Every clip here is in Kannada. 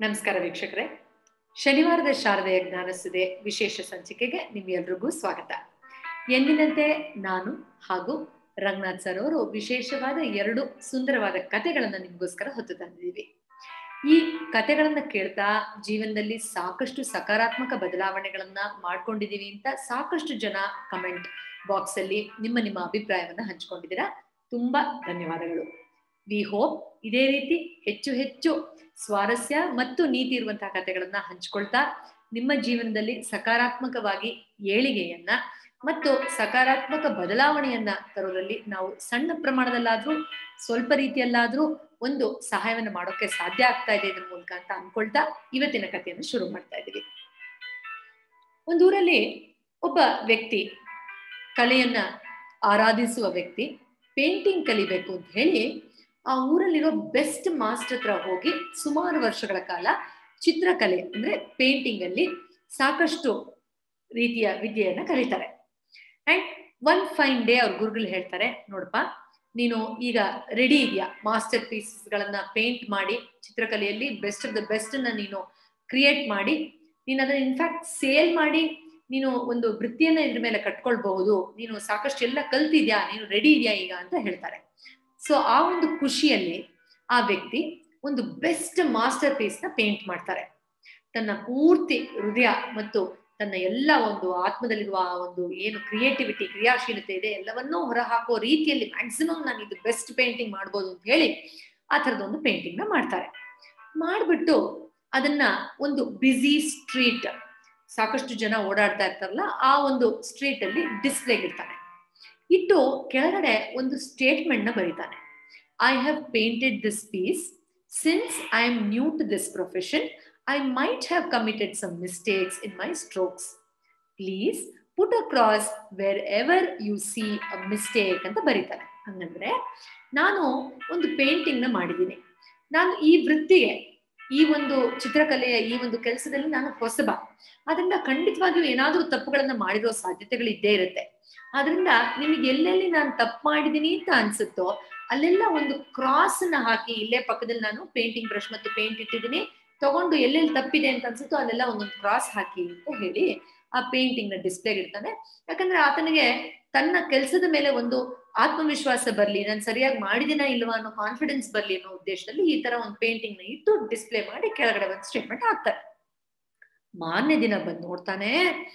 ನಮಸ್ಕಾರ ವೀಕ್ಷಕರೇ ಶನಿವಾರದ ಶಾರದೆಯ ಜ್ಞಾನಸುದೆ ವಿಶೇಷ ಸಂಚಿಕೆಗೆ ನಿಮ್ಮೆಲ್ರಿಗೂ ಸ್ವಾಗತ ಎಂದಿನಂತೆ ನಾನು ಹಾಗೂ ರಂಗನಾಥ್ ಸರ್ ಅವರು ವಿಶೇಷವಾದ ಎರಡು ಸುಂದರವಾದ ಕಥೆಗಳನ್ನ ನಿಮಗೋಸ್ಕರ ಹೊತ್ತು ತಂದಿದ್ದೀವಿ ಈ ಕಥೆಗಳನ್ನ ಕೇಳ್ತಾ ಜೀವನದಲ್ಲಿ ಸಾಕಷ್ಟು ಸಕಾರಾತ್ಮಕ ಬದಲಾವಣೆಗಳನ್ನ ಮಾಡ್ಕೊಂಡಿದೀವಿ ಅಂತ ಸಾಕಷ್ಟು ಜನ ಕಮೆಂಟ್ ಬಾಕ್ಸ್ ಅಲ್ಲಿ ನಿಮ್ಮ ನಿಮ್ಮ ಅಭಿಪ್ರಾಯವನ್ನ ಹಂಚ್ಕೊಂಡಿದ್ದೀರಾ ತುಂಬಾ ಧನ್ಯವಾದಗಳು ವಿ ಹೋಪ್ ಇದೇ ರೀತಿ ಹೆಚ್ಚು ಹೆಚ್ಚು ಸ್ವಾರಸ್ಯ ಮತ್ತು ನೀತಿ ಇರುವಂತಹ ಕಥೆಗಳನ್ನ ಹಂಚ್ಕೊಳ್ತಾ ನಿಮ್ಮ ಜೀವನದಲ್ಲಿ ಸಕಾರಾತ್ಮಕವಾಗಿ ಏಳಿಗೆಯನ್ನ ಮತ್ತು ಸಕಾರಾತ್ಮಕ ಬದಲಾವಣೆಯನ್ನ ತರೋದ್ರಲ್ಲಿ ನಾವು ಸಣ್ಣ ಪ್ರಮಾಣದಲ್ಲಾದ್ರೂ ಸ್ವಲ್ಪ ರೀತಿಯಲ್ಲಾದ್ರೂ ಒಂದು ಸಹಾಯವನ್ನ ಮಾಡೋಕೆ ಸಾಧ್ಯ ಆಗ್ತಾ ಇದೆ ಇದ್ರ ಮೂಲಕ ಅಂತ ಅನ್ಕೊಳ್ತಾ ಇವತ್ತಿನ ಕಥೆಯನ್ನು ಶುರು ಮಾಡ್ತಾ ಇದ್ದೀವಿ ಒಂದೂರಲ್ಲಿ ಒಬ್ಬ ವ್ಯಕ್ತಿ ಕಲೆಯನ್ನ ಆರಾಧಿಸುವ ವ್ಯಕ್ತಿ ಪೇಂಟಿಂಗ್ ಕಲಿಬೇಕು ಅಂತ ಹೇಳಿ ಆ ಊರಲ್ಲಿರೋ ಬೆಸ್ಟ್ ಮಾಸ್ಟರ್ ಹತ್ರ ಹೋಗಿ ಸುಮಾರು ವರ್ಷಗಳ ಕಾಲ ಚಿತ್ರಕಲೆ ಅಂದ್ರೆ ಪೇಂಟಿಂಗ್ ಅಲ್ಲಿ ಸಾಕಷ್ಟು ರೀತಿಯ ವಿದ್ಯೆಯನ್ನ ಕಲಿತಾರೆ ಅಂಡ್ ಒನ್ ಫೈನ್ ಡೇ ಅವ್ರ ಗುರುಗಳು ಹೇಳ್ತಾರೆ ನೋಡಪ್ಪ ನೀನು ಈಗ ರೆಡಿ ಇದೆಯಾ ಮಾಸ್ಟರ್ ಪೀಸಸ್ ಗಳನ್ನ ಪೇಂಟ್ ಮಾಡಿ ಚಿತ್ರಕಲೆಯಲ್ಲಿ ಬೆಸ್ಟ್ ಆಫ್ ದ ಬೆಸ್ಟ್ ಅನ್ನ ನೀನು ಕ್ರಿಯೇಟ್ ಮಾಡಿ ನೀನು ಅದನ್ನ ಇನ್ಫ್ಯಾಕ್ಟ್ ಸೇಲ್ ಮಾಡಿ ನೀನು ಒಂದು ವೃತ್ತಿಯನ್ನ ಇದ್ರ ಮೇಲೆ ಕಟ್ಕೊಳ್ಬಹುದು ನೀನು ಸಾಕಷ್ಟು ಎಲ್ಲ ಕಲ್ತಿದ್ಯಾ ನೀನು ರೆಡಿ ಇದೆಯಾ ಈಗ ಅಂತ ಹೇಳ್ತಾರೆ ಸೊ ಆ ಒಂದು ಖುಷಿಯಲ್ಲಿ ಆ ವ್ಯಕ್ತಿ ಒಂದು ಬೆಸ್ಟ್ ಮಾಸ್ಟರ್ ಪೀಸ್ ನ ಪೇಂಟ್ ಮಾಡ್ತಾರೆ ತನ್ನ ಪೂರ್ತಿ ಹೃದಯ ಮತ್ತು ತನ್ನ ಎಲ್ಲ ಒಂದು ಆತ್ಮದಲ್ಲಿರುವ ಆ ಒಂದು ಏನು ಕ್ರಿಯೇಟಿವಿಟಿ ಕ್ರಿಯಾಶೀಲತೆ ಇದೆ ಎಲ್ಲವನ್ನೂ ಹೊರಹಾಕೋ ರೀತಿಯಲ್ಲಿ ಮ್ಯಾಕ್ಸಿಮಮ್ ನಾನು ಇದು ಬೆಸ್ಟ್ ಪೇಂಟಿಂಗ್ ಮಾಡ್ಬೋದು ಅಂತ ಹೇಳಿ ಆ ಥರದೊಂದು ಪೇಂಟಿಂಗ್ ನ ಮಾಡ್ತಾರೆ ಮಾಡ್ಬಿಟ್ಟು ಅದನ್ನ ಒಂದು ಬ್ಯುಸಿ ಸ್ಟ್ರೀಟ್ ಸಾಕಷ್ಟು ಜನ ಓಡಾಡ್ತಾ ಇರ್ತಾರಲ್ಲ ಆ ಒಂದು ಸ್ಟ್ರೀಟ್ ಅಲ್ಲಿ ಡಿಸ್ಪ್ಲೇಗೆ ಇರ್ತಾನೆ ಇಟ್ಟು ಕೆಳಗಡೆ ಒಂದು ಸ್ಟೇಟ್ಮೆಂಟ್ ನ ಬರೀತಾನೆ I have painted this piece since I am new to this profession I might have committed some mistakes in my strokes please put across wherever you see a mistake ಅಂತ ಬರೀತಾನೆ ಹಂಗಂದ್ರೆ ನಾನು ಒಂದು ಪೇಂಟಿಂಗ್ ನ ಮಾಡಿದ್ದೀನಿ ನಾನು ಈ ವೃತ್ತಿಗೆ ಈ ಒಂದು ಚಿತ್ರಕಲೆಯ ಈ ಒಂದು ಕೆಲಸದಲ್ಲಿ ನಾನು ಹೊಸಬ ಅದರಿಂದ ಖಂಡಿತವಾಗಿಯೂ ಏನಾದ್ರೂ ತಪ್ಪುಗಳನ್ನ ಮಾಡಿರೋ ಸಾಧ್ಯತೆಗಳು ಇದ್ದೇ ಇರುತ್ತೆ ಆದ್ರಿಂದ ನಿಮಗೆ ಎಲ್ಲೆಲ್ಲಿ ನಾನು ತಪ್ಪು ಮಾಡಿದೀನಿ ಅಂತ ಅನ್ಸುತ್ತೋ ಅಲ್ಲೆಲ್ಲ ಒಂದು ಕ್ರಾಸ್ ನ ಹಾಕಿ ಇಲ್ಲೇ ಪಕ್ಕದಲ್ಲಿ ನಾನು ಪೇಂಟಿಂಗ್ ಬ್ರಷ್ ಮತ್ತು ಪೇಂಟ್ ಇಟ್ಟಿದ್ದೀನಿ ತಗೊಂಡು ಎಲ್ಲೆಲ್ಲಿ ತಪ್ಪಿದೆ ಅಂತ ಅನ್ಸುತ್ತೋ ಅಲ್ಲೆಲ್ಲ ಒಂದೊಂದು ಕ್ರಾಸ್ ಹಾಕಿ ಅಂತ ಹೇಳಿ ಆ ಪೇಂಟಿಂಗ್ ನ ಡಿಸ್ಪ್ಲೇಗೆ ಇಡ್ತಾನೆ ಯಾಕಂದ್ರೆ ಆತನಿಗೆ ತನ್ನ ಕೆಲಸದ ಮೇಲೆ ಒಂದು ಆತ್ಮವಿಶ್ವಾಸ ಬರ್ಲಿ ನಾನು ಸರಿಯಾಗಿ ಮಾಡಿದಿನ ಇಲ್ವಾ ಅನ್ನೋ ಕಾನ್ಫಿಡೆನ್ಸ್ ಬರ್ಲಿ ಅನ್ನೋ ಉದ್ದೇಶದಲ್ಲಿ ಈ ತರ ಒಂದು ಪೇಂಟಿಂಗ್ ನ ಇಟ್ಟು ಡಿಸ್ಪ್ಲೇ ಮಾಡಿ ಕೆಳಗಡೆ ಒಂದು ಸ್ಟೇಟ್ಮೆಂಟ್ ಹಾಕ್ತಾರೆ ಮಾರನೇ ದಿನ ಬಂದು ನೋಡ್ತಾನೆ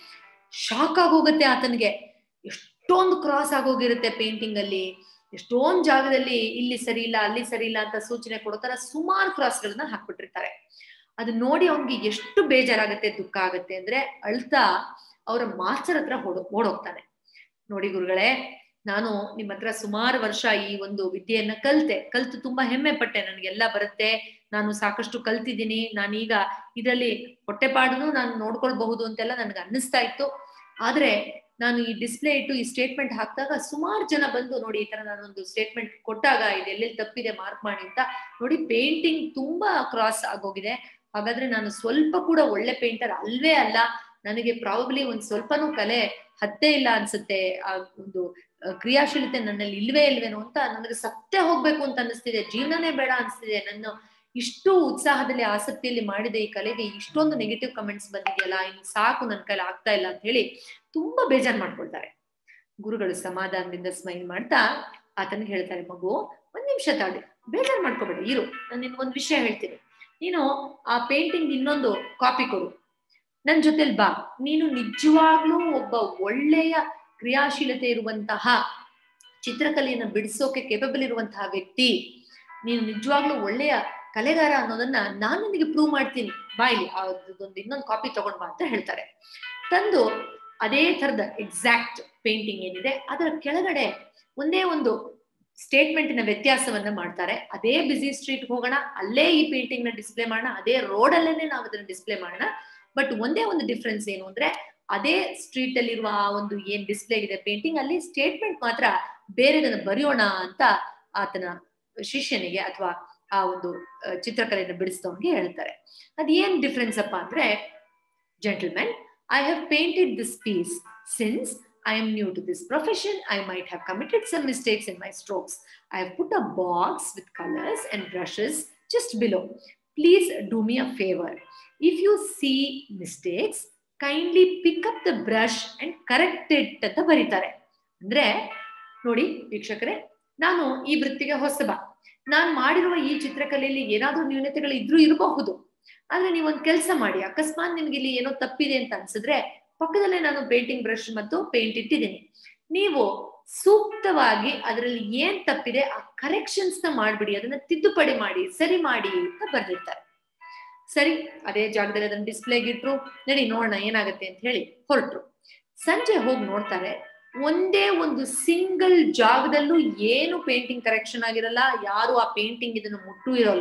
ಶಾಕ್ ಆಗೋಗುತ್ತೆ ಆತನಿಗೆ ಎಷ್ಟೊಂದು ಕ್ರಾಸ್ ಆಗೋಗಿರುತ್ತೆ ಪೇಂಟಿಂಗ್ ಅಲ್ಲಿ ಎಷ್ಟೊಂದ್ ಜಾಗದಲ್ಲಿ ಇಲ್ಲಿ ಸರಿ ಇಲ್ಲ ಅಲ್ಲಿ ಸರಿ ಇಲ್ಲ ಅಂತ ಸೂಚನೆ ಕೊಡೋ ತರ ಸುಮಾರು ಕ್ರಾಸ್ಗಳನ್ನ ಹಾಕ್ಬಿಟ್ಟಿರ್ತಾರೆ ಅದು ನೋಡಿ ಅವ್ನಿಗೆ ಎಷ್ಟು ಬೇಜಾರಾಗತ್ತೆ ದುಃಖ ಆಗತ್ತೆ ಅಂದ್ರೆ ಅಳ್ತಾ ಅವರ ಮಾಸ್ಟರ್ ಹತ್ರ ಓಡೋ ಓಡೋಗ್ತಾನೆ ನೋಡಿ ಗುರುಗಳೇ ನಾನು ನಿಮ್ಮ ಹತ್ರ ಸುಮಾರು ವರ್ಷ ಈ ಒಂದು ವಿದ್ಯೆಯನ್ನ ಕಲ್ತೆ ಕಲ್ತು ತುಂಬಾ ಹೆಮ್ಮೆ ಪಟ್ಟೆ ನನಗೆಲ್ಲ ಬರುತ್ತೆ ನಾನು ಸಾಕಷ್ಟು ಕಲ್ತಿದ್ದೀನಿ ನಾನೀಗ ಇದರಲ್ಲಿ ಹೊಟ್ಟೆಪಾಡನು ನಾನು ನೋಡ್ಕೊಳ್ಬಹುದು ಅಂತೆಲ್ಲ ನನ್ಗೆ ಅನ್ನಿಸ್ತಾ ಇತ್ತು ಆದ್ರೆ ನಾನು ಈ ಡಿಸ್ಪ್ಲೇ ಇಟ್ಟು ಈ ಸ್ಟೇಟ್ಮೆಂಟ್ ಹಾಕಿದಾಗ ಸುಮಾರು ಜನ ಬಂದು ನೋಡಿ ಈ ತರ ನಾನೊಂದು ಸ್ಟೇಟ್ಮೆಂಟ್ ಕೊಟ್ಟಾಗ ಇದು ಎಲ್ಲೆಲ್ಲಿ ತಪ್ಪಿದೆ ಮಾರ್ಕ್ ಮಾಡಿ ಅಂತ ನೋಡಿ ಪೇಂಟಿಂಗ್ ತುಂಬಾ ಕ್ರಾಸ್ ಆಗೋಗಿದೆ ಹಾಗಾದ್ರೆ ನಾನು ಸ್ವಲ್ಪ ಕೂಡ ಒಳ್ಳೆ ಪೇಂಟರ್ ಅಲ್ವೇ ಅಲ್ಲ ನನಗೆ ಪ್ರಾಬಬ್ಲಿ ಒಂದ್ ಸ್ವಲ್ಪನೂ ಕಲೆ ಹತ್ತೇ ಇಲ್ಲ ಅನ್ಸುತ್ತೆ ಆ ಒಂದು ಕ್ರಿಯಾಶೀಲತೆ ನನ್ನಲ್ಲಿ ಇಲ್ವೇ ಇಲ್ವೇನೋ ಅಂತ ನನಗೆ ಸತ್ತೇ ಹೋಗ್ಬೇಕು ಅಂತ ಅನಿಸ್ತಿದೆ ಜೀವನನೇ ಬೇಡ ಅನಿಸ್ತಿದೆ ನನ್ನ ಇಷ್ಟು ಉತ್ಸಾಹದಲ್ಲಿ ಆಸಕ್ತಿಯಲ್ಲಿ ಮಾಡಿದೆ ಈ ಕಲೆಗೆ ಇಷ್ಟೊಂದು ನೆಗೆಟಿವ್ ಕಮೆಂಟ್ಸ್ ಬಂದಿದೆಯಲ್ಲ ಇನ್ನು ಸಾಕು ನನ್ನ ಕೈಲಿ ಆಗ್ತಾ ಇಲ್ಲ ಅಂತ ಹೇಳಿ ತುಂಬಾ ಬೇಜಾರ್ ಮಾಡ್ಕೊಳ್ತಾರೆ ಗುರುಗಳು ಸಮಾಧಾನದಿಂದ ಸ್ಮೈಲ್ ಮಾಡ್ತಾ ಆತನಿಗೆ ಹೇಳ್ತಾರೆ ಮಗು ಒಂದ್ ನಿಮಿಷ ತಾಡಿ ಬೇಜಾರ್ ಮಾಡ್ಕೋಬೇಡಿ ಇರು ನಾನು ನಿನ್ ಒಂದ್ ವಿಷಯ ಹೇಳ್ತೀನಿ ನೀನು ಆ ಪೇಂಟಿಂಗ್ ಇನ್ನೊಂದು ಕಾಪಿ ಕೊಡು ನನ್ ಜೊತೆಲಿ ಬಾ ನೀನು ನಿಜವಾಗ್ಲೂ ಒಬ್ಬ ಒಳ್ಳೆಯ ಕ್ರಿಯಾಶೀಲತೆ ಇರುವಂತಹ ಚಿತ್ರಕಲೆಯನ್ನ ಬಿಡಿಸೋಕೆ ಕೇಪಬಲ್ ಇರುವಂತಹ ವ್ಯಕ್ತಿ ನೀನು ನಿಜವಾಗ್ಲೂ ಒಳ್ಳೆಯ ಕಲೆಗಾರ ಅನ್ನೋದನ್ನ ನಾನು ನಿನಗೆ ಪ್ರೂವ್ ಮಾಡ್ತೀನಿ ಬಾಯ್ಲಿ ಅದೊಂದು ಇನ್ನೊಂದು ಕಾಪಿ ತಗೊಂಡ್ ಬಾ ಅಂತ ಹೇಳ್ತಾರೆ ತಂದು ಅದೇ ತರದ ಎಕ್ಸಾಕ್ಟ್ ಪೇಂಟಿಂಗ್ ಏನಿದೆ ಅದರ ಕೆಳಗಡೆ ಒಂದೇ ಒಂದು ಸ್ಟೇಟ್ಮೆಂಟಿನ ವ್ಯತ್ಯಾಸವನ್ನ ಮಾಡ್ತಾರೆ ಅದೇ ಬಿಸಿ ಸ್ಟ್ರೀಟ್ ಹೋಗೋಣ ಅಲ್ಲೇ ಈ ಪೇಂಟಿಂಗ್ ನ ಡಿಸ್ಪ್ಲೇ ಮಾಡೋಣ ಅದೇ ರೋಡ್ ಅಲ್ಲೇನೆ ನಾವು ಅದನ್ನ ಡಿಸ್ಪ್ಲೇ ಮಾಡೋಣ ಬಟ್ ಒಂದೇ ಒಂದು ಡಿಫ್ರೆನ್ಸ್ ಏನು ಅಂದ್ರೆ ಅದೇ ಸ್ಟ್ರೀಟ್ ಅಲ್ಲಿರುವ ಆ ಒಂದು ಏನ್ ಡಿಸ್ಪ್ಲೇ ಇದೆ ಪೇಂಟಿಂಗ್ ಅಲ್ಲಿ ಸ್ಟೇಟ್ಮೆಂಟ್ ಮಾತ್ರ ಬೇರೆದನ್ನ ಬರೆಯೋಣ ಅಂತ ಆತನ ಶಿಷ್ಯನಿಗೆ ಅಥವಾ ಆ ಒಂದು ಚಿತ್ರಕಲೆಯನ್ನು ಬಿಡಿಸಿದವನಿಗೆ ಹೇಳ್ತಾರೆ ಅದೇನ್ ಡಿಫ್ರೆನ್ಸ್ ಅಪ್ಪ ಅಂದ್ರೆ gentlemen I have painted this piece since I am new to this profession. I might have committed some mistakes in my strokes. I have put a box with colors and brushes just below. Please do me a favour if you see mistakes kindly pick up the brush and correct it ಅಂತ ಬರೀತಾರೆ ಅಂದ್ರೆ ನೋಡಿ ವೀಕ್ಷಕರೇ ನಾನು ಈ ವೃತ್ತಿಗೆ ಹೊಸಬ ನಾನು ಮಾಡಿರುವ ಈ ಚಿತ್ರಕಲೆಯಲ್ಲಿ ಏನಾದ್ರೂ ನ್ಯೂನತೆಗಳು ಇದ್ರೂ ಇರಬಹುದು ಆದ್ರೆ ನೀವೊಂದು ಕೆಲಸ ಮಾಡಿ ಅಕಸ್ಮಾತ್ ನಿಮ್ಗೆ ಇಲ್ಲಿ ಏನೋ ತಪ್ಪಿದೆ ಅಂತ ಅನ್ಸಿದ್ರೆ ಪಕ್ಕದಲ್ಲೇ ನಾನು ಪೇಂಟಿಂಗ್ ಬ್ರಷ್ ಮತ್ತು ಪೇಂಟ್ ಇಟ್ಟಿದ್ದೀನಿ ನೀವು ಸೂಕ್ತವಾಗಿ ಅದರಲ್ಲಿ ಏನ್ ತಪ್ಪಿದೆ ಆ ಕರೆಕ್ಷನ್ಸ್ ನ ಮಾಡ್ಬಿಡಿ ಅದನ್ನ ತಿದ್ದುಪಡಿ ಮಾಡಿ ಸರಿ ಮಾಡಿ ಅಂತ ಬರ್ದಿರ್ತಾರೆ ಸರಿ ಅದೇ ಜಾಗದಲ್ಲಿ ಅದನ್ನ ಡಿಸ್ಪ್ಲೇಗೆ ಇಟ್ರು ನಡಿ ನೋಡೋಣ ಏನಾಗತ್ತೆ ಅಂತ ಹೇಳಿ ಹೊರಟ್ರು ಸಂಜೆ ಹೋಗಿ ನೋಡ್ತಾರೆ ಒಂದೇ ಒಂದು ಸಿಂಗಲ್ ಜಾಗದಲ್ಲೂ ಏನು ಪೇಂಟಿಂಗ್ ಕರೆಕ್ಷನ್ ಆಗಿರಲ್ಲ ಯಾರು ಆ ಪೇಂಟಿಂಗ್ ಇದನ್ನು ಮುಟ್ಟು ಇರೋಲ್ಲ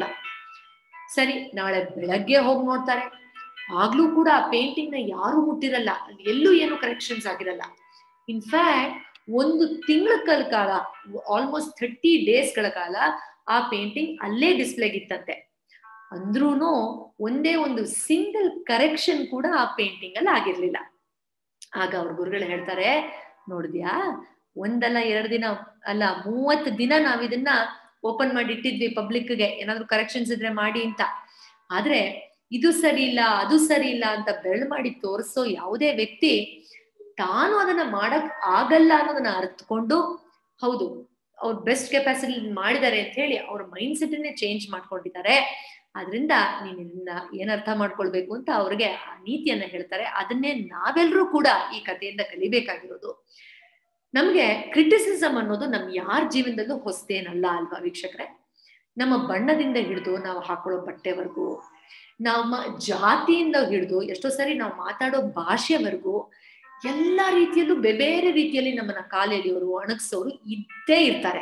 ಸರಿ ನಾಳೆ ಬೆಳಗ್ಗೆ ಹೋಗಿ ನೋಡ್ತಾರೆ ಆಗ್ಲೂ ಕೂಡ ಆ ಪೇಂಟಿಂಗ್ ನ ಯಾರು ಮುಟ್ಟಿರಲ್ಲ ಎಲ್ಲೂ ಏನು ಕರೆಕ್ಷನ್ಸ್ ಆಗಿರಲ್ಲ ಇನ್ಫ್ಯಾಕ್ಟ್ ಒಂದು ತಿಂಗಳ ಕಾಲ ಆಲ್ಮೋಸ್ಟ್ ಥರ್ಟಿ ಡೇಸ್ಗಳ ಕಾಲ ಆ ಪೇಂಟಿಂಗ್ ಅಲ್ಲೇ ಡಿಸ್ಪ್ಲೇಗಿತ್ತಂತೆ ಅಂದ್ರೂನು ಒಂದೇ ಒಂದು ಸಿಂಗಲ್ ಕರೆಕ್ಷನ್ ಕೂಡ ಆ ಪೇಂಟಿಂಗ್ ಅಲ್ಲಿ ಆಗಿರ್ಲಿಲ್ಲ ಆಗ ಅವ್ರ ಗುರುಗಳು ಹೇಳ್ತಾರೆ ನೋಡಿದ್ಯಾ ಒಂದಲ್ಲ ಎರಡು ದಿನ ಅಲ್ಲ ಮೂವತ್ತು ದಿನ ನಾವ್ ಇದನ್ನ ಓಪನ್ ಮಾಡಿ ಇಟ್ಟಿದ್ವಿ ಪಬ್ಲಿಕ್ಗೆ ಏನಾದ್ರು ಕರೆಕ್ಷನ್ಸ್ ಇದ್ರೆ ಮಾಡಿ ಅಂತ ಆದ್ರೆ ಇದು ಸರಿ ಇಲ್ಲ ಅದು ಸರಿ ಇಲ್ಲ ಅಂತ ಬೆರಳು ಮಾಡಿ ತೋರಿಸೋ ಯಾವುದೇ ವ್ಯಕ್ತಿ ತಾನು ಅದನ್ನ ಮಾಡಕ್ ಆಗಲ್ಲ ಅನ್ನೋದನ್ನ ಅರ್ಥಕೊಂಡು ಹೌದು ಅವ್ರ ಬೆಸ್ಟ್ ಕೆಪಾಸಿಟಿ ಮಾಡಿದ್ದಾರೆ ಅಂತ ಹೇಳಿ ಅವ್ರ ಮೈಂಡ್ ಸೆಟ್ ಅನ್ನೇ ಚೇಂಜ್ ಮಾಡ್ಕೊಂಡಿದ್ದಾರೆ ಆದ್ರಿಂದ ನೀನ್ ಇದನ್ನ ಏನ್ ಅರ್ಥ ಮಾಡ್ಕೊಳ್ಬೇಕು ಅಂತ ಅವ್ರಿಗೆ ಆ ನೀತಿಯನ್ನ ಹೇಳ್ತಾರೆ ಅದನ್ನೇ ನಾವೆಲ್ಲರೂ ಕೂಡ ಈ ಕಥೆಯಿಂದ ಕಲಿಬೇಕಾಗಿರೋದು ನಮ್ಗೆ ಕ್ರಿಟಿಸಿಸಮ್ ಅನ್ನೋದು ನಮ್ ಯಾರ ಜೀವನದಲ್ಲೂ ಹೊಸದೇನಲ್ಲ ಅಲ್ವಾ ವೀಕ್ಷಕರೇ ನಮ್ಮ ಬಣ್ಣದಿಂದ ಹಿಡಿದು ನಾವು ಹಾಕೊಳ್ಳೋ ಬಟ್ಟೆವರೆಗೂ ನಮ್ಮ ಜಾತಿಯಿಂದ ಹಿಡಿದು ಎಷ್ಟೋ ಸರಿ ನಾವು ಮಾತಾಡೋ ಭಾಷೆವರೆಗೂ ಎಲ್ಲಾ ರೀತಿಯಲ್ಲೂ ಬೇರೆ ರೀತಿಯಲ್ಲಿ ನಮ್ಮನ್ನ ಕಾಲೆಳೆಯೋರು ಅಣಗ್ಸೋರು ಇದ್ದೇ ಇರ್ತಾರೆ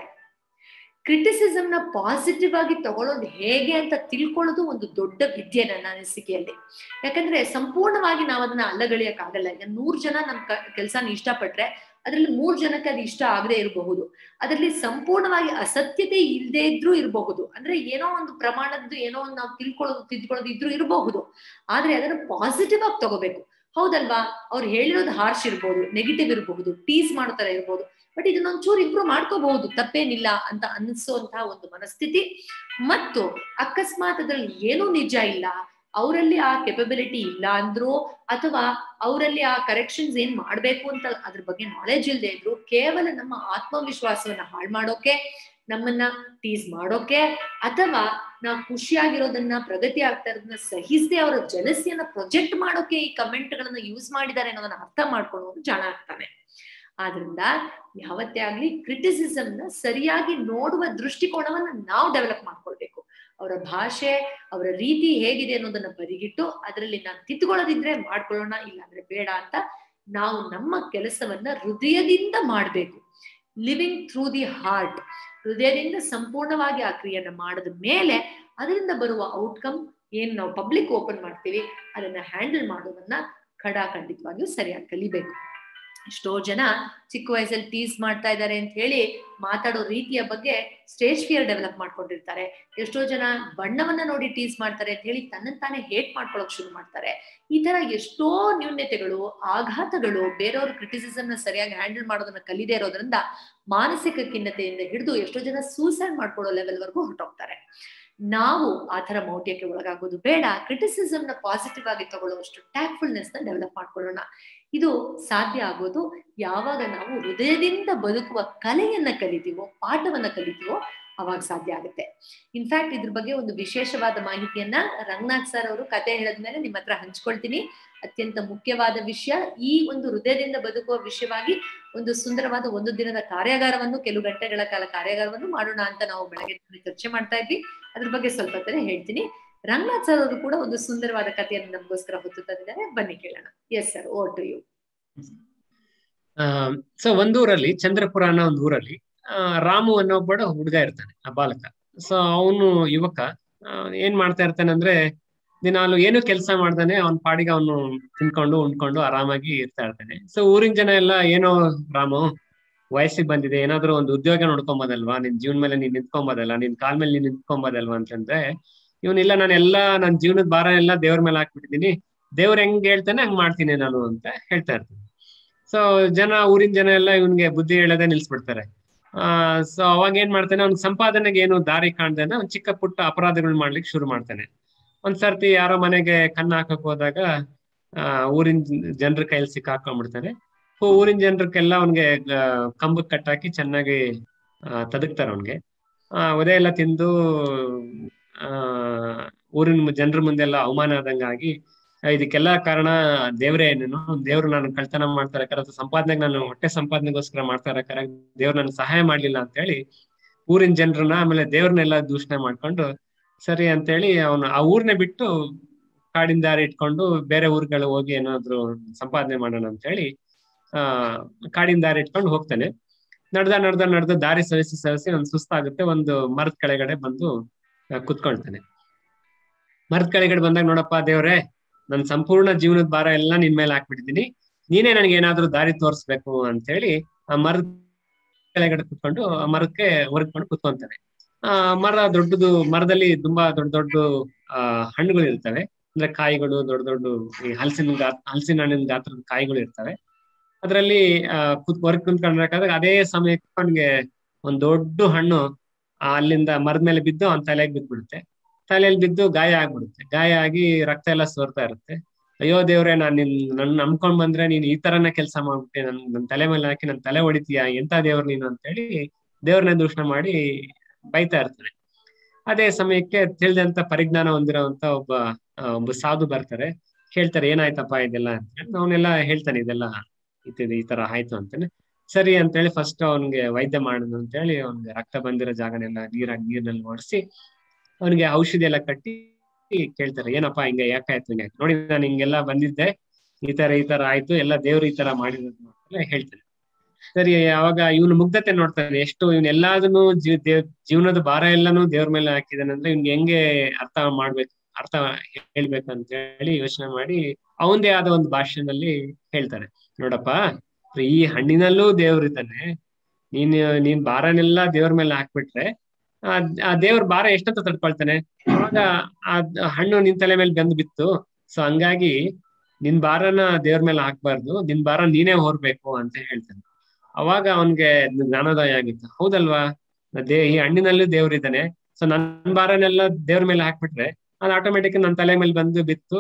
ಕ್ರಿಟಿಸಿಸಮ್ ನ ಪಾಸಿಟಿವ್ ಆಗಿ ತಗೊಳ್ಳೋದು ಹೇಗೆ ಅಂತ ತಿಳ್ಕೊಳ್ಳೋದು ಒಂದು ದೊಡ್ಡ ವಿದ್ಯೆ ನನ್ನ ಅನಿಸಿಕೆಯಲ್ಲಿ ಯಾಕಂದ್ರೆ ಸಂಪೂರ್ಣವಾಗಿ ನಾವು ಅದನ್ನ ಅಲ್ಲಗಳಿಯಕ್ಕಾಗಲ್ಲ ಈಗ ನೂರ್ ಜನ ನಮ್ ಕೆಲ್ಸನ ಇಷ್ಟಪಟ್ರೆ ಅದ್ರಲ್ಲಿ ಮೂರ್ ಜನಕ್ಕೆ ಅದು ಇಷ್ಟ ಆಗದೆ ಇರಬಹುದು ಅದರಲ್ಲಿ ಸಂಪೂರ್ಣವಾಗಿ ಅಸತ್ಯತೆ ಇಲ್ಲದೆ ಇದ್ರೂ ಇರಬಹುದು ಅಂದ್ರೆ ಏನೋ ಒಂದು ಪ್ರಮಾಣದ್ದು ಏನೋ ಒಂದು ನಾವು ತಿಳ್ಕೊಳ್ಳೋದು ತಿದ್ಕೊಳ್ಳೋದು ಇದ್ರೂ ಇರಬಹುದು ಆದ್ರೆ ಅದನ್ನ ಪಾಸಿಟಿವ್ ಆಗಿ ತಗೋಬೇಕು ಹೌದಲ್ವಾ ಅವ್ರು ಹೇಳಿರೋದು ಹಾರ್ಶ್ ಇರ್ಬೋದು ನೆಗೆಟಿವ್ ಇರಬಹುದು ಟೀಸ್ ಮಾಡೋ ತರ ಇರ್ಬೋದು ಬಟ್ ಇದನ್ನೊಂಚೂರು ಇಂಪ್ರೂವ್ ಮಾಡ್ಕೋಬಹುದು ತಪ್ಪೇನಿಲ್ಲ ಅಂತ ಅನಿಸುವಂತಹ ಒಂದು ಮನಸ್ಥಿತಿ ಮತ್ತು ಅಕಸ್ಮಾತ್ ಅದ್ರಲ್ಲಿ ಏನೂ ನಿಜ ಇಲ್ಲ ಅವರಲ್ಲಿ ಆ ಕೆಪಬಿಲಿಟಿ ಇಲ್ಲ ಅಂದ್ರು ಅಥವಾ ಅವರಲ್ಲಿ ಆ ಕರೆಕ್ಷನ್ಸ್ ಏನ್ ಮಾಡ್ಬೇಕು ಅಂತ ಅದ್ರ ಬಗ್ಗೆ ನಾಲೆಜ್ ಇಲ್ಲದೆ ಇದ್ರು ಕೇವಲ ನಮ್ಮ ಆತ್ಮವಿಶ್ವಾಸವನ್ನ ಹಾಳು ಮಾಡೋಕೆ ನಮ್ಮನ್ನ ಟೀಸ್ ಮಾಡೋಕೆ ಅಥವಾ ನಾವು ಖುಷಿಯಾಗಿರೋದನ್ನ ಪ್ರಗತಿ ಆಗ್ತಾ ಇರೋದನ್ನ ಸಹಿಸದೆ ಅವರ ಜಲಸಿಯನ್ನ ಪ್ರೊಜೆಕ್ಟ್ ಮಾಡೋಕೆ ಈ ಕಮೆಂಟ್ ಗಳನ್ನ ಯೂಸ್ ಮಾಡಿದ್ದಾರೆ ಅನ್ನೋದನ್ನ ಅರ್ಥ ಮಾಡ್ಕೊಳ್ಳೋದು ಜಾಣ ಆಗ್ತಾನೆ ಆದ್ರಿಂದ ಯಾವತ್ತೇ ಆಗ್ಲಿ ಕ್ರಿಟಿಸಿಸಮ್ ನ ಸರಿಯಾಗಿ ನೋಡುವ ದೃಷ್ಟಿಕೋನವನ್ನ ನಾವು ಡೆವಲಪ್ ಮಾಡ್ಕೊಳ್ಬೇಕು ಅವರ ಭಾಷೆ ಅವರ ರೀತಿ ಹೇಗಿದೆ ಅನ್ನೋದನ್ನ ಬದಿಗಿಟ್ಟು ಅದರಲ್ಲಿ ನಾವು ತಿದ್ಕೊಳ್ಳೋದಿದ್ರೆ ಮಾಡ್ಕೊಳ್ಳೋಣ ಇಲ್ಲ ಅಂದ್ರೆ ಬೇಡ ಅಂತ ನಾವು ನಮ್ಮ ಕೆಲಸವನ್ನ ಹೃದಯದಿಂದ ಮಾಡ್ಬೇಕು ಲಿವಿಂಗ್ ಥ್ರೂ ದಿ ಹಾರ್ಟ್ ಹೃದಯದಿಂದ ಸಂಪೂರ್ಣವಾಗಿ ಆ ಕ್ರಿಯೆಯನ್ನ ಮಾಡಿದ ಮೇಲೆ ಅದರಿಂದ ಬರುವ ಔಟ್ಕಮ್ ಏನ್ ನಾವು ಪಬ್ಲಿಕ್ ಓಪನ್ ಮಾಡ್ತೀವಿ ಅದನ್ನ ಹ್ಯಾಂಡಲ್ ಮಾಡೋದನ್ನ ಖಡಾಖಂಡಿತವಾಗಿಯೂ ಸರಿಯಾಗಿ ಕಲಿಬೇಕು ಎಷ್ಟೋ ಜನ ಚಿಕ್ಕ ವಯಸ್ಸಲ್ಲಿ ಟೀಸ್ ಮಾಡ್ತಾ ಇದ್ದಾರೆ ಅಂತ ಹೇಳಿ ಮಾತಾಡೋ ರೀತಿಯ ಬಗ್ಗೆ ಸ್ಟೇಜ್ ಫಿಯರ್ ಡೆವಲಪ್ ಮಾಡ್ಕೊಂಡಿರ್ತಾರೆ ಎಷ್ಟೋ ಜನ ಬಣ್ಣವನ್ನ ನೋಡಿ ಟೀಸ್ ಮಾಡ್ತಾರೆ ಅಂತ ಹೇಳಿ ತನ್ನ ತಾನೇ ಹೇಟ್ ಮಾಡ್ಕೊಳಕ್ ಶುರು ಮಾಡ್ತಾರೆ ಈ ತರ ಎಷ್ಟೋ ನ್ಯೂನ್ಯತೆಗಳು ಆಘಾತಗಳು ಬೇರೆಯವ್ರ ಕ್ರಿಟಿಸಿಸಮ್ ನ ಸರಿಯಾಗಿ ಹ್ಯಾಂಡಲ್ ಮಾಡೋದನ್ನ ಕಲಿದೇ ಇರೋದ್ರಿಂದ ಮಾನಸಿಕ ಖಿನ್ನತೆಯಿಂದ ಹಿಡಿದು ಎಷ್ಟೋ ಜನ ಸೂಸೈಡ್ ಮಾಡ್ಕೊಳ್ಳೋ ಲೆವೆಲ್ ವರ್ಗೂ ಹೊರಟೋಗ್ತಾರೆ ನಾವು ಆ ತರ ಮೌಢ್ಯಕ್ಕೆ ಒಳಗಾಗೋದು ಬೇಡ ಕ್ರಿಟಿಸಿಸಮ್ ನ ಪಾಸಿಟಿವ್ ಆಗಿ ತಗೊಳ್ಳುವಷ್ಟು ಟ್ಯಾಕ್ಫುಲ್ನೆಸ್ ನ ಡೆವಲಪ್ ಮಾಡ್ಕೊಳ್ಳೋಣ ಇದು ಸಾಧ್ಯ ಆಗೋದು ಯಾವಾಗ ನಾವು ಹೃದಯದಿಂದ ಬದುಕುವ ಕಲೆಯನ್ನ ಕಲಿತೀವೋ ಪಾಠವನ್ನ ಕಲಿತೀವೋ ಅವಾಗ ಸಾಧ್ಯ ಆಗುತ್ತೆ ಇನ್ಫ್ಯಾಕ್ಟ್ ಇದ್ರ ಬಗ್ಗೆ ಒಂದು ವಿಶೇಷವಾದ ಮಾಹಿತಿಯನ್ನ ರಂಗನಾಥ್ ಸರ್ ಅವರು ಕತೆ ಹೇಳಿದ್ಮೇಲೆ ನಿಮ್ಮ ಹತ್ರ ಹಂಚ್ಕೊಳ್ತೀನಿ ಅತ್ಯಂತ ಮುಖ್ಯವಾದ ವಿಷಯ ಈ ಒಂದು ಹೃದಯದಿಂದ ಬದುಕುವ ವಿಷಯವಾಗಿ ಒಂದು ಸುಂದರವಾದ ಒಂದು ದಿನದ ಕಾರ್ಯಾಗಾರವನ್ನು ಕೆಲವು ಗಂಟೆಗಳ ಕಾಲ ಕಾರ್ಯಾಗಾರವನ್ನು ಮಾಡೋಣ ಅಂತ ನಾವು ಬೆಳಗ್ಗೆ ಚರ್ಚೆ ಮಾಡ್ತಾ ಇದ್ವಿ ಅದ್ರ ಬಗ್ಗೆ ಸ್ವಲ್ಪ ಹೊತ್ತನೇ ಹೇಳ್ತೀನಿ ರಂಗನಾಥ್ ಸರ್ ಅವರು ಕೂಡ ಒಂದು ಸುಂದರವಾದ ಕಥೆಯನ್ನು ನಮಗೋಸ್ಕರ ಹೊತ್ತು ತಂದಿದ್ದಾರೆ ಬನ್ನಿ ಕೇಳೋಣ yes sir over to you so ಒಂದೂರಲ್ಲಿ ಚಂದ್ರಪುರ ಅನ್ನೋ ಒಂದು ಊರಲ್ಲಿ ರಾಮು ಅನ್ನೋ ಒಬ್ಬ ಹುಡುಗ ಇರ್ತಾನೆ ಆ ಬಾಲಕ ಸೊ ಅವನು ಯುವಕ ಏನ್ ಮಾಡ್ತಾ ಇರ್ತಾನೆ ಅಂದ್ರೆ ದಿನಾಲು ಏನು ಕೆಲಸ ಮಾಡ್ದಾನೆ ಅವನ ಪಾಡಿಗೆ ಅವನು ತಿನ್ಕೊಂಡು ಉಂಡ್ಕೊಂಡು ಆರಾಮಾಗಿ ಇರ್ತಾ ಇರ್ತಾನೆ ಸೊ ಊರಿನ ಜನ ಎಲ್ಲ ಏನೋ ರಾಮು ವಯಸ್ಸಿಗೆ ಬಂದಿದೆ ಏನಾದ್ರು ಒಂದು ಉದ್ಯೋಗ ನೋಡ್ಕೊಂಬೋದಲ್ವಾ ನಿನ್ ಜೀವನ ಮೇಲೆ ನೀನ್ ನಿಂತ್ಕೊಂಬೋದಲ್ಲ ನಿನ್ ಕಾಲ್ ಮೇಲೆ ನೀನ್ ನಿಂತ್ಕೊಂಬೋದಲ್ವಾ ಅಂತಂದ್ರೆ ಇವನಿಲ್ಲ ನಾನು ಎಲ್ಲಾ ನನ್ನ ಜೀವನದ ಭಾರ ಎಲ್ಲ ದೇವ್ರ ಮೇಲೆ ಹಾಕ್ಬಿಟ್ಟಿದೀನಿ ದೇವ್ರ ಹೆಂಗ್ ಹೇಳ್ತಾನೆ ಹಂಗ್ ಮಾಡ್ತೀನಿ ನಾನು ಅಂತ ಹೇಳ್ತಾ ಇರ್ತೀನಿ ಸೊ ಜನ ಊರಿನ ಜನ ಎಲ್ಲ ಇವನ್ಗೆ ಬುದ್ಧಿ ಹೇಳೋದೇ ನಿಲ್ಸ್ಬಿಡ್ತಾರೆ ಆ ಸೊ ಅವಾಗ ಏನ್ ಮಾಡ್ತಾನೆ ಅವ್ನ ಸಂಪಾದನೆಗೆ ಏನು ದಾರಿ ಕಾಣ್ದೇನೆ ಅವ್ನ್ ಚಿಕ್ಕ ಪುಟ್ಟ ಅಪರಾಧಗಳು ಮಾಡ್ಲಿಕ್ಕೆ ಶುರು ಮಾಡ್ತಾನೆ ಒಂದ್ಸರ್ತಿ ಯಾರೋ ಮನೆಗೆ ಕನ್ನ ಹಾಕಕ್ ಹೋದಾಗ ಆ ಊರಿನ ಜನರ ಕೈಯಲ್ಲಿ ಸಿಕ್ಕಾಕೊಂಡ್ಬಿಡ್ತಾನೆ ಊರಿನ ಜನರಕ್ಕೆಲ್ಲ ಅವನ್ಗೆ ಕಂಬಕ್ ಕಟ್ಟಾಕಿ ಚೆನ್ನಾಗಿ ತದಕ್ತಾರ ಅವನ್ಗೆ ಆ ಒದೆ ಎಲ್ಲ ತಿಂದು ಆ ಊರಿನ ಜನರ ಮುಂದೆಲ್ಲ ಅವಮಾನ ಆದಂಗಾಗಿ ಇದಕ್ಕೆಲ್ಲ ಕಾರಣ ದೇವ್ರೇ ನೀನು ದೇವ್ರು ನಾನು ಕಳ್ತನ ಮಾಡ್ತಾ ಇರಕಾರ ಸಂಪಾದನೆಗೆ ನಾನು ಹೊಟ್ಟೆ ಸಂಪಾದನೆಗೋಸ್ಕರ ಮಾಡ್ತಾ ಇರಕಾರ ದೇವ್ರು ನನ್ಗೆ ಸಹಾಯ ಮಾಡ್ಲಿಲ್ಲ ಅಂತ ಹೇಳಿ ಊರಿನ ಜನರನ್ನ ಆಮೇಲೆ ದೇವ್ರನ್ನೆಲ್ಲ ದೂಷಣೆ ಮಾಡ್ಕೊಂಡು ಸರಿ ಅಂತೇಳಿ ಅವನು ಆ ಊರ್ನೇ ಬಿಟ್ಟು ಕಾಡಿನ ದಾರಿ ಇಟ್ಕೊಂಡು ಬೇರೆ ಊರ್ಗಳು ಹೋಗಿ ಏನಾದ್ರು ಸಂಪಾದನೆ ಮಾಡೋಣ ಅಂತ ಹೇಳಿ ಆ ಕಾಡಿನ ದಾರಿ ಇಟ್ಕೊಂಡು ಹೋಗ್ತಾನೆ ನಡ್ದ ನಡ್ದ ನಡ್ದ ದಾರಿ ಸವಿಸಿ ಸವಿಸಿ ಒಂದ್ ಸುಸ್ತಾಗುತ್ತೆ ಒಂದು ಮರದ ಕೆಳಗಡೆ ಬಂದು ಕುತ್ಕೊಳ್ತಾನೆ ಮರದ ಕೆಳಗಡೆ ಬಂದಾಗ ನೋಡಪ್ಪ ದೇವ್ರೆ ನನ್ ಸಂಪೂರ್ಣ ಜೀವನದ ಭಾರ ಎಲ್ಲ ನಿನ್ ಮೇಲೆ ಹಾಕ್ಬಿಟ್ಟಿದೀನಿ ನೀನೇ ನನಗೆ ಏನಾದ್ರೂ ದಾರಿ ತೋರಿಸ್ಬೇಕು ಅಂತ ಹೇಳಿ ಆ ಮರದ ಕೆಳಗಡೆ ಕುತ್ಕೊಂಡು ಆ ಮರಕ್ಕೆ ಹೊರಗ್ಕೊಂಡು ಕುತ್ಕೊಂತಾನೆ ಆ ಮರ ದೊಡ್ಡದು ಮರದಲ್ಲಿ ತುಂಬಾ ದೊಡ್ಡ ದೊಡ್ಡ ಆ ಹಣ್ಣುಗಳು ಇರ್ತವೆ ಅಂದ್ರೆ ಕಾಯಿಗಳು ದೊಡ್ಡ ದೊಡ್ಡ ಈ ಹಲಸಿನ ಗಾತ್ರ ಹಲಸಿನ ಹಣ್ಣಿನ ಗಾತ್ರದ ಕಾಯಿಗಳು ಇರ್ತವೆ ಅದರಲ್ಲಿ ಆ ಕುತ್ ಹೊರಗ್ ಕುಂತ್ಕೊಂಡ್ಬೇಕಾದ್ರೆ ಅದೇ ಸಮಯಕ್ಕೆ ಅವನಿಗೆ ಒಂದ್ ದೊಡ್ಡ ಹಣ್ಣು ಅಲ್ಲಿಂದ ಮರದ ಮೇಲೆ ಬಿದ್ದು ಅವನ ತಲೆಗೆ ಬಿದ್ದ್ಬಿಡುತ್ತೆ ತಲೆಯಲ್ಲಿ ಬಿದ್ದು ಗಾಯ ಆಗ್ಬಿಡುತ್ತೆ ಗಾಯ ಆಗಿ ರಕ್ತ ಎಲ್ಲ ಸೋರ್ತಾ ಇರುತ್ತೆ ಅಯ್ಯೋ ದೇವ್ರೆ ನಾನ್ ನಿನ್ ನನ್ ನಂಬ್ಕೊಂಡ್ ಬಂದ್ರೆ ನೀನ್ ಈ ತರನ ಕೆಲಸ ಮಾಡ್ಬಿಟ್ಟೆ ನನ್ ನನ್ ತಲೆ ಮೇಲೆ ಹಾಕಿ ನನ್ ತಲೆ ಹೊಡಿತೀಯ ಎಂತ ದೇವ್ರ ನೀನು ಅಂತ ಹೇಳಿ ದೇವ್ರನ್ನ ದೂಷಣೆ ಮಾಡಿ ಬೈತಾ ಇರ್ತಾನೆ ಅದೇ ಸಮಯಕ್ಕೆ ತಿಳಿದಂತ ಪರಿಜ್ಞಾನ ಹೊಂದಿರೋಂತ ಒಬ್ಬ ಒಬ್ಬ ಸಾಧು ಬರ್ತಾರೆ ಹೇಳ್ತಾರೆ ಏನಾಯ್ತಪ್ಪ ಇದೆಲ್ಲ ಅಂತ ಹೇಳಿ ಅವನೆಲ್ಲ ಹೇಳ್ತಾನೆ ಇದೆಲ್ಲ ಇತ್ತಿದೆ ಈ ತರ ಆಯ್ತು ಅಂತಾನೆ ಸರಿ ಅಂತ ಹೇಳಿ ಫಸ್ಟ್ ಅವನ್ಗೆ ವೈದ್ಯ ಮಾಡುದು ಅಂತ ಹೇಳಿ ಅವ್ನಿಗೆ ರಕ್ತ ಬಂದಿರೋ ಜಾಗನೆಲ್ಲ ನೀರಾಗಿ ನೀರ್ನಲ್ಲಿ ಓಡಿಸಿ ಅವನಿಗೆ ಔಷಧಿ ಎಲ್ಲ ಕಟ್ಟಿ ಕೇಳ್ತಾರೆ ಏನಪ್ಪಾ ಹಿಂಗೆ ಯಾಕಾಯ್ತು ಹಿಂಗೆ ನೋಡಿ ನಾನು ಹಿಂಗೆಲ್ಲ ಬಂದಿದ್ದೆ ಈ ತರ ಈ ತರ ಆಯ್ತು ಎಲ್ಲ ದೇವ್ರು ಈ ತರ ಮಾಡಿರೋದು ಅಂತ ಹೇಳ್ತಾನೆ ಸರಿ ಅವಾಗ ಇವನು ಮುಗ್ಧತೆ ನೋಡ್ತಾನೆ ಎಷ್ಟು ಇವನ್ ಎಲ್ಲಾದನ್ನು ಜೀವ ದೇವ್ ಜೀವನದ ಭಾರ ಎಲ್ಲಾನು ದೇವ್ರ ಮೇಲೆ ಹಾಕಿದಾನೆ ಅಂದ್ರೆ ಇವ್ನಿಗೆ ಹೆಂಗೆ ಅರ್ಥ ಮಾಡ್ಬೇಕು ಅರ್ಥ ಹೇಳ್ಬೇಕಂತ ಹೇಳಿ ಯೋಚನೆ ಮಾಡಿ ಅವಂದೇ ಆದ ಒಂದು ಭಾಷೆನಲ್ಲಿ ಹೇಳ್ತಾರೆ ನೋಡಪ್ಪ ಈ ಹಣ್ಣಿನಲ್ಲೂ ದೇವ್ರಿದ್ದಾನೆ ನೀನ್ ನೀನ್ ಭಾರನೆಲ್ಲ ದೇವ್ರ ಮೇಲೆ ಹಾಕ್ಬಿಟ್ರೆ ಆ ದೇವ್ರ ಭಾರ ಎಷ್ಟಂತ ತಡ್ಕೊಳ್ತಾನೆ ಅವಾಗ ಆ ಹಣ್ಣು ನಿನ್ ತಲೆ ಮೇಲೆ ಬಂದು ಬಿತ್ತು ಸೊ ಹಂಗಾಗಿ ನಿನ್ ಭಾರನ ದೇವ್ರ ಮೇಲೆ ಹಾಕ್ಬಾರ್ದು ನಿನ್ ಭಾರ ನೀನೇ ಹೊರ್ಬೇಕು ಅಂತ ಹೇಳ್ತಾನೆ ಅವಾಗ ಅವನ್ಗೆ ಜ್ಞಾನೋದಯ ಆಗಿತ್ತು ಹೌದಲ್ವಾ ದೇ ಈ ಹಣ್ಣಿನಲ್ಲೂ ದೇವ್ರಿದ್ದಾನೆ ಸೊ ನನ್ ಭಾರನೆಲ್ಲ ದೇವ್ರ ಮೇಲೆ ಹಾಕ್ಬಿಟ್ರೆ ಅದು ಆಟೋಮೆಟಿಕ್ ನನ್ ತಲೆ ಮೇಲೆ ಬಂದು ಬಿತ್ತು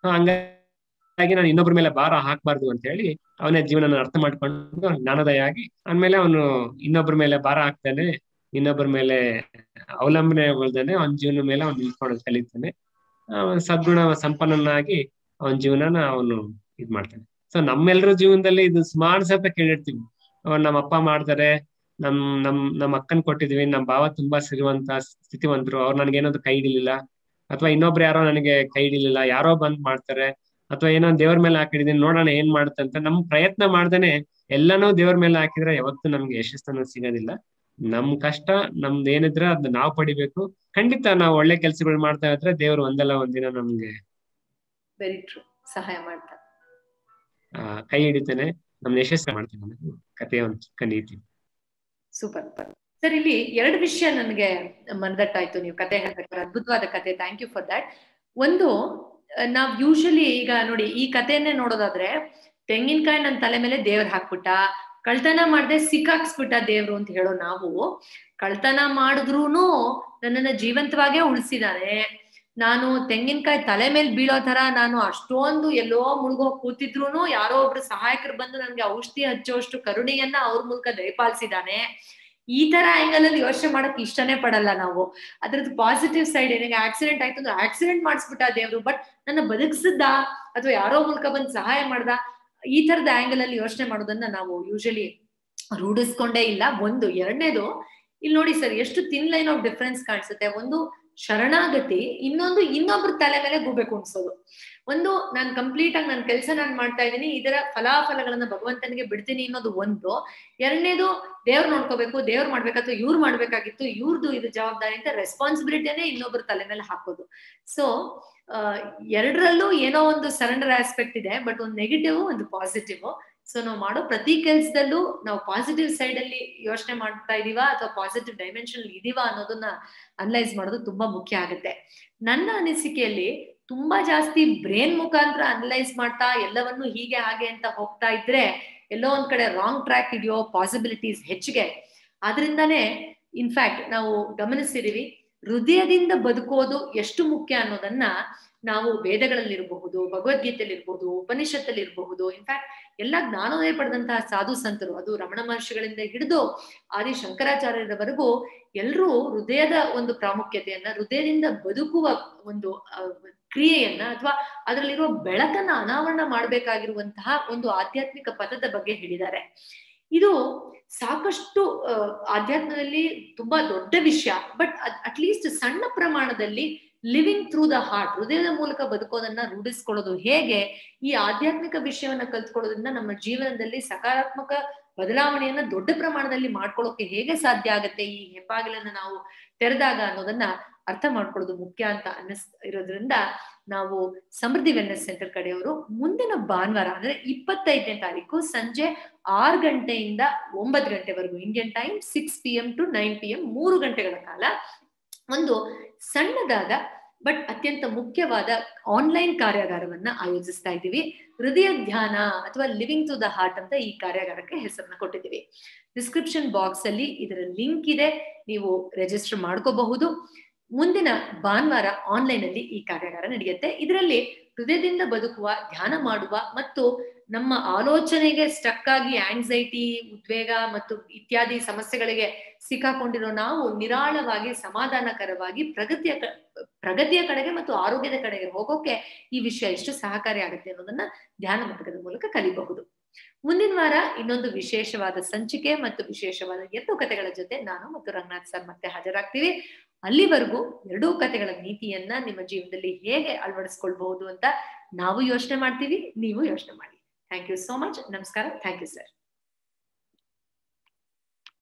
ಹಂಗಾಗಿ ನಾನು ಇನ್ನೊಬ್ಬರ ಮೇಲೆ ಭಾರ ಹಾಕ್ಬಾರ್ದು ಅಂತ ಹೇಳಿ ಅವನೇ ಜೀವನ ಅರ್ಥ ಮಾಡ್ಕೊಂಡು ಜ್ಞಾನೋದಯ ಆಗಿ ಆದ್ಮೇಲೆ ಅವನು ಇನ್ನೊಬ್ಬರ ಮೇಲೆ ಭಾರ ಹಾಕ್ತಾನೆ ಇನ್ನೊಬ್ಬರ ಮೇಲೆ ಅವಲಂಬನೆ ಹೊಳ್ದಾನೆ ಅವನ ಜೀವನ ಮೇಲೆ ಅವ್ನು ನಿಲ್ಕೊಂಡು ಕಲಿತಾನೆ ಸದ್ಗುಣ ಸಂಪನ್ನನಾಗಿ ಅವನ ಜೀವನನ ಅವನು ಇದ್ ಮಾಡ್ತಾನೆ ಸೊ ನಮ್ಮೆಲ್ಲರ ಜೀವನದಲ್ಲಿ ಇದು ಸುಮಾರು ಸತ ಕೇಳಿರ್ತೀವಿ ನಮ್ಮ ಅಪ್ಪ ಮಾಡ್ತಾರೆ ನಮ್ ನಮ್ ನಮ್ ಅಕ್ಕನ್ ಕೊಟ್ಟಿದೀವಿ ನಮ್ ಭಾವ ತುಂಬಾ ಸಿರುವಂತ ಸ್ಥಿತಿವಂತರು ಅವ್ರು ನನಗೆ ಏನಾದ್ರು ಕೈ ಹಿಡಿಲಿಲ್ಲ ಅಥವಾ ಇನ್ನೊಬ್ರು ಯಾರೋ ನನಗೆ ಕೈ ಹಿಡಿಲಿಲ್ಲ ಯಾರೋ ಬಂದ್ ಮಾಡ್ತಾರೆ ಅಥವಾ ಏನೋ ದೇವ್ರ ಮೇಲೆ ಹಾಕಿದೀನಿ ನೋಡೋಣ ಏನ್ ಮಾಡುತ್ತೆ ಅಂತ ನಮ್ ಪ್ರಯತ್ನ ಮಾಡ್ದೇನೆ ಎಲ್ಲಾನು ದೇವ್ರ ಮೇಲೆ ಹಾಕಿದ್ರೆ ಯಾವತ್ತೂ ನಮ್ಗೆ ಯಶಸ್ಸನ್ನು ಸಿಗೋದಿಲ್ಲ ನಮ್ ಕಷ್ಟ ನಮ್ದು ಏನಿದ್ರೆ ಅದ್ ನಾವ್ ಪಡಿಬೇಕು ಖಂಡಿತ ನಾವು ಒಳ್ಳೆ ಕೆಲ್ಸಗಳು ಮಾಡ್ತಾ ಇದ್ರೆ ದೇವ್ರು ಒಂದಲ್ಲ ಒಂದಿನ ನಮ್ಗೆ ವೆರಿ ಟ್ರೂ ಸಹಾಯ ಮಾಡ್ತಾರೆ ಆ ಕೈ ಹಿಡಿತಾನೆ ನಮ್ನ ಯಶಸ್ಸು ಮಾಡ್ತಾನೆ ಕಥೆಯ ಒಂದು ಚಿಕ್ಕ ನೀತಿ ಸೂಪರ್ ಸರ್ ಇಲ್ಲಿ ಎರಡು ವಿಷಯ ನನಗೆ ಮನದಟ್ಟಾಯ್ತು ನೀವು ಕತೆ ಹೇಳ್ಬೇಕಾದ್ರೆ ಅದ್ಭುತವಾದ ಕತೆ ಥ್ಯಾಂಕ್ ಯು ಫಾರ್ ದಟ್ ಒಂದು ನಾವ್ ಯೂಶಲಿ ಈಗ ನೋಡಿ ಈ ಕಥೆಯನ್ನೇ ನೋಡೋದಾದ್ರೆ ತೆಂಗಿನಕಾಯಿ ನನ್ನ ತಲೆ ಮೇಲೆ ದೇವ್ರ ಹಾಕ್ಬಿಟ್ಟ ಕಳ್ತನ ಮಾಡದೆ ಸಿಕ್ಕಾಕ್ಸ್ಬಿಟ್ಟ ದೇವ್ರು ಅಂತ ಹೇಳೋ ನಾವು ಕಳ್ತನ ಮಾಡಿದ್ರೂನು ನನ್ನನ್ನ ಜೀವಂತವಾಗೇ ಉಳಿಸಿದಾನೆ ನಾನು ತೆಂಗಿನಕಾಯಿ ತಲೆ ಮೇಲೆ ಬೀಳೋ ತರ ನಾನು ಅಷ್ಟೊಂದು ಎಲ್ಲೋ ಮುಳುಗೋಗಿ ಕೂತಿದ್ರುನು ಯಾರೋ ಒಬ್ರು ಸಹಾಯಕರು ಬಂದು ನನ್ಗೆ ಔಷಧಿ ಹಚ್ಚೋಷ್ಟು ಕರುಣೆಯನ್ನ ಅವ್ರ ಮೂಲಕ ದಯಪಾಲಿಸಿದಾನೆ ಈ ತರ ಆಂಗಲ್ ಅಲ್ಲಿ ಯೋಚನೆ ಮಾಡಕ್ ಇಷ್ಟನೇ ಪಡಲ್ಲ ನಾವು ಅದ್ರದ್ದು ಪಾಸಿಟಿವ್ ಸೈಡ್ ಏನಾಗ ಆಕ್ಸಿಡೆಂಟ್ ಆಯ್ತು ಅಂದ್ರೆ ಆಕ್ಸಿಡೆಂಟ್ ಮಾಡಿಸ್ಬಿಟ್ಟ ದೇವ್ರು ಬಟ್ ನನ್ನ ಬದುಕ್ಸಿದ್ದ ಅಥವಾ ಯಾರೋ ಮೂಲಕ ಬಂದು ಸಹಾಯ ಮಾಡ್ದ ಈ ತರದ ಆಂಗಲ್ ಅಲ್ಲಿ ಯೋಚನೆ ಮಾಡೋದನ್ನ ನಾವು ಯೂಶಲಿ ರೂಢಿಸ್ಕೊಂಡೇ ಇಲ್ಲ ಒಂದು ಎರಡನೇದು ಇಲ್ಲಿ ನೋಡಿ ಸರ್ ಎಷ್ಟು ತಿನ್ ಲೈನ್ ಆಫ್ ಡಿಫ್ರೆನ್ಸ್ ಕಾಣಿಸುತ್ತೆ ಒಂದು ಶರಣಾಗತಿ ಇನ್ನೊಂದು ಇನ್ನೊಬ್ರ ತಲೆ ಮೇಲೆ ಗೂಬೆ ಕುಣಿಸೋದು ಒಂದು ನಾನ್ ಕಂಪ್ಲೀಟ್ ಆಗಿ ನನ್ನ ಕೆಲಸ ನಾನು ಮಾಡ್ತಾ ಇದ್ದೀನಿ ಇದರ ಫಲಾಫಲಗಳನ್ನ ಭಗವಂತನಿಗೆ ಬಿಡ್ತೀನಿ ಅನ್ನೋದು ಒಂದು ಎರಡನೇದು ದೇವ್ರು ನೋಡ್ಕೋಬೇಕು ದೇವ್ರು ಮಾಡ್ಬೇಕು ಅಥವಾ ಇವ್ರು ಮಾಡ್ಬೇಕಾಗಿತ್ತು ಇವ್ರದ್ದು ಇದು ಜವಾಬ್ದಾರಿ ಅಂತ ರೆಸ್ಪಾನ್ಸಿಬಿಲಿಟಿನೇ ಇನ್ನೊಬ್ರ ತಲೆ ಮೇಲೆ ಹಾಕೋದು ಸೊ ಎರಡರಲ್ಲೂ ಏನೋ ಒಂದು ಸರೆಂಡರ್ ಆಸ್ಪೆಕ್ಟ್ ಇದೆ ಬಟ್ ಒಂದು ನೆಗೆಟಿವ್ ಒಂದು ಪಾಸಿಟಿವ್ ಸೊ ನಾವು ಮಾಡೋ ಪ್ರತಿ ಕೆಲ್ಸದಲ್ಲೂ ನಾವು ಪಾಸಿಟಿವ್ ಸೈಡ್ ಅಲ್ಲಿ ಯೋಚನೆ ಮಾಡ್ತಾ ಇದೀವಾ ಅಥವಾ ಪಾಸಿಟಿವ್ ಡೈಮೆನ್ಷನ್ ಇದೀವಾ ಅನ್ನೋದನ್ನ ಅನಲೈಸ್ ಮಾಡೋದು ತುಂಬಾ ಮುಖ್ಯ ಆಗುತ್ತೆ ನನ್ನ ಅನಿಸಿಕೆಯಲ್ಲಿ ತುಂಬಾ ಜಾಸ್ತಿ ಬ್ರೇನ್ ಮುಖಾಂತರ ಅನಲೈಸ್ ಮಾಡ್ತಾ ಎಲ್ಲವನ್ನು ಹೀಗೆ ಹಾಗೆ ಅಂತ ಹೋಗ್ತಾ ಇದ್ರೆ ಎಲ್ಲೋ ಒಂದ್ ಕಡೆ ರಾಂಗ್ ಟ್ರ್ಯಾಕ್ ಇದೆಯೋ ಪಾಸಿಬಿಲಿಟೀಸ್ ಹೆಚ್ಚಿಗೆ ಆದ್ರಿಂದಾನೇ ಇನ್ಫ್ಯಾಕ್ಟ್ ನಾವು ಗಮನಿಸಿದೀವಿ ಹೃದಯದಿಂದ ಬದುಕೋದು ಎಷ್ಟು ಮುಖ್ಯ ಅನ್ನೋದನ್ನ ನಾವು ವೇದಗಳಲ್ಲಿರಬಹುದು ಭಗವದ್ಗೀತೆಯಲ್ಲಿರಬಹುದು ಉಪನಿಷತ್ತಲ್ಲಿರಬಹುದು ಇನ್ಫ್ಯಾಕ್ಟ್ ಎಲ್ಲ ಜ್ಞಾನೋದಯ ಪಡೆದಂತಹ ಸಾಧು ಸಂತರು ಅದು ರಮಣ ಮಹರ್ಷಿಗಳಿಂದ ಹಿಡಿದು ಆದಿ ಶಂಕರಾಚಾರ್ಯರವರೆಗೂ ಎಲ್ಲರೂ ಹೃದಯದ ಒಂದು ಪ್ರಾಮುಖ್ಯತೆಯನ್ನ ಹೃದಯದಿಂದ ಬದುಕುವ ಒಂದು ಕ್ರಿಯೆಯನ್ನ ಅಥವಾ ಅದರಲ್ಲಿರುವ ಬೆಳಕನ್ನ ಅನಾವರಣ ಮಾಡಬೇಕಾಗಿರುವಂತಹ ಒಂದು ಆಧ್ಯಾತ್ಮಿಕ ಪಥದ ಬಗ್ಗೆ ಹೇಳಿದ್ದಾರೆ ಇದು ಸಾಕಷ್ಟು ಆಧ್ಯಾತ್ಮದಲ್ಲಿ ತುಂಬಾ ದೊಡ್ಡ ವಿಷಯ ಬಟ್ ಅಟ್ಲೀಸ್ಟ್ ಸಣ್ಣ ಪ್ರಮಾಣದಲ್ಲಿ ಲಿವಿಂಗ್ ಥ್ರೂ ದ ಹಾರ್ಟ್ ಹೃದಯದ ಮೂಲಕ ಬದುಕೋದನ್ನ ರೂಢಿಸ್ಕೊಳ್ಳೋದು ಹೇಗೆ ಈ ಆಧ್ಯಾತ್ಮಿಕ ವಿಷಯವನ್ನ ಕಲ್ತ್ಕೊಳ್ಳೋದ್ರಿಂದ ನಮ್ಮ ಜೀವನದಲ್ಲಿ ಸಕಾರಾತ್ಮಕ ಬದಲಾವಣೆಯನ್ನ ದೊಡ್ಡ ಪ್ರಮಾಣದಲ್ಲಿ ಮಾಡ್ಕೊಳ್ಳೋಕೆ ಹೇಗೆ ಸಾಧ್ಯ ಆಗತ್ತೆ ಈ ಹೆಬ್ಬಾಗಿಲನ್ನ ನಾವು ತೆರೆದಾಗ ಅನ್ನೋದನ್ನ ಅರ್ಥ ಮಾಡ್ಕೊಳ್ಳೋದು ಮುಖ್ಯ ಅಂತ ಅನ್ನಿಸ್ ಇರೋದ್ರಿಂದ ನಾವು ಸಮೃದ್ಧಿ ವೆಲ್ನೆಸ್ ಸೆಂಟರ್ ಕಡೆಯವರು ಮುಂದಿನ ಭಾನುವಾರ ಅಂದ್ರೆ ಇಪ್ಪತ್ತೈದನೇ ತಾರೀಕು ಸಂಜೆ ಆರು ಗಂಟೆಯಿಂದ ಒಂಬತ್ತು ಗಂಟೆವರೆಗೂ Indian time six P M to nine P M ಮೂರು ಗಂಟೆಗಳ ಕಾಲ ಒಂದು ಸಣ್ಣದಾದ ಬಟ್ ಅತ್ಯಂತ ಮುಖ್ಯವಾದ ಆನ್ಲೈನ್ ಕಾರ್ಯಾಗಾರವನ್ನ ಆಯೋಜಿಸ್ತಾ ಇದ್ದೀವಿ ಹೃದಯ ಧ್ಯಾನ ಅಥವಾ ಲಿವಿಂಗ್ ಟು ದ ಹಾರ್ಟ್ ಅಂತ ಈ ಕಾರ್ಯಾಗಾರಕ್ಕೆ ಹೆಸರನ್ನ ಕೊಟ್ಟಿದ್ದೀವಿ ಡಿಸ್ಕ್ರಿಪ್ಷನ್ ಬಾಕ್ಸ್ ಅಲ್ಲಿ ಇದರ ಲಿಂಕ್ ಇದೆ ನೀವು ರಿಜಿಸ್ಟರ್ ಮಾಡ್ಕೋಬಹುದು ಮುಂದಿನ ಭಾನುವಾರ ಆನ್ಲೈನ್ ಅಲ್ಲಿ ಈ ಕಾರ್ಯಾಗಾರ ನಡೆಯುತ್ತೆ ಇದರಲ್ಲಿ ಹೃದಯದಿಂದ ಬದುಕುವ ಧ್ಯಾನ ಮಾಡುವ ಮತ್ತು ನಮ್ಮ ಆಲೋಚನೆಗೆ ಸ್ಟಕ್ ಆಗಿ ಆಂಗ್ಸೈಟಿ ಉದ್ವೇಗ ಮತ್ತು ಇತ್ಯಾದಿ ಸಮಸ್ಯೆಗಳಿಗೆ ಸಿಕ್ಕಾಕೊಂಡಿರೋ ನಾವು ನಿರಾಳವಾಗಿ ಸಮಾಧಾನಕರವಾಗಿ ಪ್ರಗತಿಯ ಪ್ರಗತಿಯ ಕಡೆಗೆ ಮತ್ತು ಆರೋಗ್ಯದ ಕಡೆಗೆ ಹೋಗೋಕೆ ಈ ವಿಷಯ ಎಷ್ಟು ಸಹಕಾರಿ ಆಗುತ್ತೆ ಅನ್ನೋದನ್ನ ಧ್ಯಾನ ಮತಕದ ಮೂಲಕ ಕಲಿಬಹುದು ಮುಂದಿನ ವಾರ ಇನ್ನೊಂದು ವಿಶೇಷವಾದ ಸಂಚಿಕೆ ಮತ್ತು ವಿಶೇಷವಾದ ಎರಡು ಕಥೆಗಳ ಜೊತೆ ನಾನು ಮತ್ತು ರಂಗನಾಥ್ ಸರ್ ಮತ್ತೆ ಹಾಜರಾಗ್ತೀವಿ ಅಲ್ಲಿವರೆಗೂ ಎರಡೂ ಕಥೆಗಳ ನೀತಿಯನ್ನ ನಿಮ್ಮ ಜೀವನದಲ್ಲಿ ಹೇಗೆ ಅಳವಡಿಸ್ಕೊಳ್ಬಹುದು ಅಂತ ನಾವು ಯೋಚನೆ ಮಾಡ್ತೀವಿ ನೀವು ಯೋಚನೆ ಮಾಡಿ ಥ್ಯಾಂಕ್ ಯು ಸೋ ಮಚ್ ನಮಸ್ಕಾರ ಥ್ಯಾಂಕ್ ಯು ಸರ್